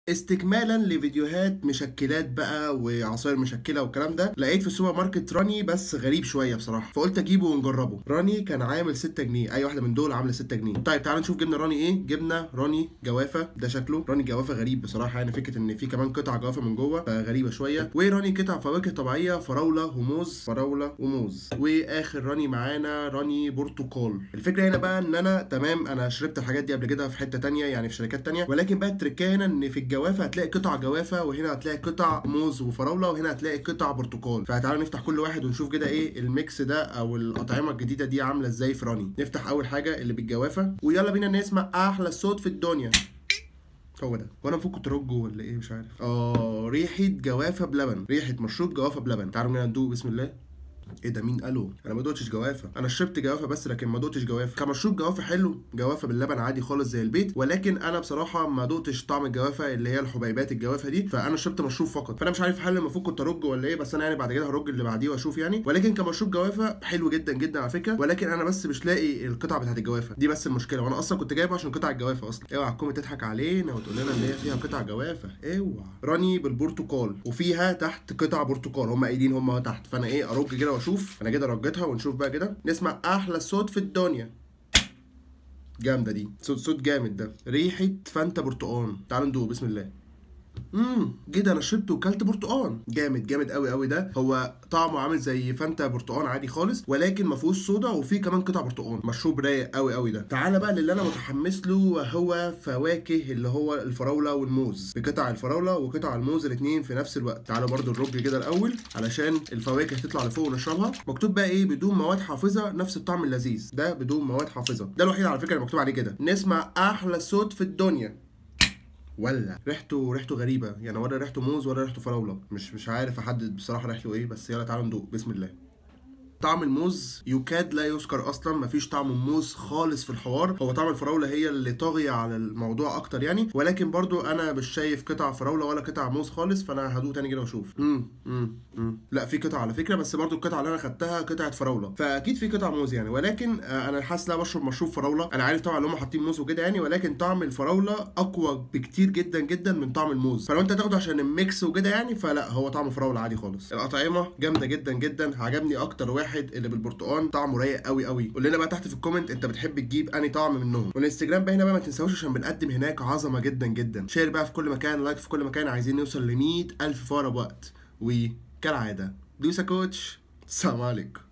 استكمالا لفيديوهات مشكلات بقى وعصاير مشكله والكلام ده لقيت في السوبر ماركت راني بس غريب شويه بصراحه فقلت اجيبه ونجربه راني كان عامل 6 جنيه اي واحده من دول عامله 6 جنيه طيب تعالوا نشوف جبنا راني ايه جبنا راني جوافه ده شكله راني جوافه غريب بصراحه يعني فكره ان في كمان قطع جوافه من جوه فغريبه شويه وراني قطع فواكه طبيعيه فراوله وموز فراوله وموز واخر راني معانا راني برتقال الفكره هنا بقى ان انا تمام انا شربت الحاجات دي قبل كده في حته تانية يعني في شركات تانية ولكن بقى التركيه هنا ان في الجوافه هتلاقي قطع جوافه وهنا هتلاقي قطع موز وفراوله وهنا هتلاقي قطع برتقال فتعالوا نفتح كل واحد ونشوف كده ايه الميكس ده او الاطعمه الجديده دي عامله ازاي في راني نفتح اول حاجه اللي بالجوافه ويلا بينا نسمع احلى صوت في الدنيا هو ده وانا المفروض كنت ولا ايه مش عارف اه ريحه جوافه بلبن ريحه مشروب جوافه بلبن تعالوا بينا ندوق بسم الله ايه ده مين قالوا انا ما دوقتش جوافه انا شربت جوافه بس لكن ما دوقتش جوافه كمشروب جوافه حلو جوافه باللبن عادي خالص زي البيت ولكن انا بصراحه ما دوقتش طعم الجوافه اللي هي الحبيبات الجوافه دي فانا شربت مشروب فقط فانا مش عارف هل المفروض كنت ارج ولا ايه بس انا يعني بعد كده هرج اللي بعديه واشوف يعني ولكن كمشروب جوافه حلو جدا جدا على فكره ولكن انا بس مش لاقي القطع بتاعت الجوافه دي بس المشكله وانا اصلا كنت جايبه عشان قطع الجوافه اصلا اوعى تكون تضحك علينا وتقول لنا ان هي فيها قطع جوافه اوعى راني بالبرتقال وفيها تحت قطع برتقال هم قايلين هم تحت فانا ايه ارج كده واشوف انا كده رجيتها ونشوف بقى كده نسمع احلى صوت في الدنيا جامده دي صوت صوت جامد ده ريحه فانتا برتقان تعالوا ندوق بسم الله امم كده انا شربت وكلت برتقان جامد جامد قوي قوي ده هو طعمه عامل زي فانتا برتقان عادي خالص ولكن ما فيهوش صودا وفيه كمان قطع برتقان مشروب رايق قوي قوي ده تعالى بقى للي انا متحمس له وهو فواكه اللي هو الفراوله والموز بقطع الفراوله وقطع الموز الاثنين في نفس الوقت تعالوا برده نرج كده الاول علشان الفواكه تطلع لفوق ونشربها مكتوب بقى ايه بدون مواد حافظه نفس الطعم اللذيذ ده بدون مواد حافظه ده الوحيد على فكره اللي مكتوب عليه كده نسمع احلى صوت في الدنيا ولا ريحته ريحته غريبه يعني ولا ريحته موز ولا ريحته فراوله مش مش عارف احدد بصراحه ريحته ايه بس يلا تعالوا ندوق بسم الله طعم الموز يكاد لا يذكر اصلا مفيش طعم موز خالص في الحوار هو طعم الفراوله هي اللي طاغيه على الموضوع اكتر يعني ولكن برضو انا مش شايف قطع فراوله ولا قطع موز خالص فانا هدوق تاني كده واشوف امم امم لا في قطع على فكره بس برضو القطعه اللي انا خدتها قطعه فراوله فاكيد في قطع موز يعني ولكن آه، انا حاسس لا بشرب مشروب فراوله انا عارف طبعا ان هم حاطين موز وكده يعني ولكن طعم الفراوله اقوى بكتير جدا جدا من طعم الموز فلو انت تاخده عشان الميكس وكده يعني فلا هو طعم فراوله عادي خالص الاطعمه جامده جدا جدا عجبني اكتر واحد اللي بالبرتقال البرتقال طعمه رايق قوي قوي قول لنا بقى تحت في الكومنت انت بتحب تجيب انهي طعم منهم والانستجرام بقى هنا بقى ما تنساوش عشان بنقدم هناك عظمه جدا جدا شير بقى في كل مكان لايك في كل مكان عايزين نوصل ل 100000 في اقرب وقت وكالعاده دوسا كوتش السلام عليكم